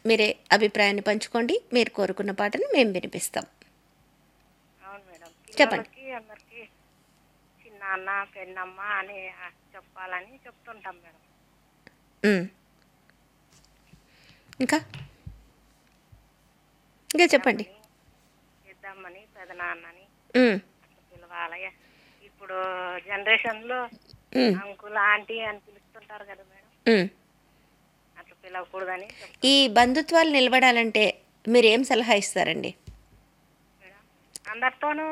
మీరే అభిప్రాయాన్ని పంచుకోండి మీరు కోరుకున్న పాటను మేము వినిపిస్తాం అవును మేడం చెప్పండి. పిల్లలకి అందరికి చిన్న అన్న పెన్నమ్మ అని ఆ, చెప్పాలని చెప్తుంటాం మేడం ఉమ్. ఇంకా ఇంకా చెప్పండి ఇద్దామని పెదనాన్నని ఉమ్, అట్లా పిలవాలి ఇప్పుడు జనరేషన్ లో ఉమ్, అంకుల్ ఆంటీ అని పిలుస్తుంటారు కదా మేడం ఉమ్. అట్లా పిలవకూడదని చెప్తాం ఈ బంధుత్వాలు నిలబడాలంటే మీరు ఏం సలహా ఇస్తారండి మేడం అందరితోనూ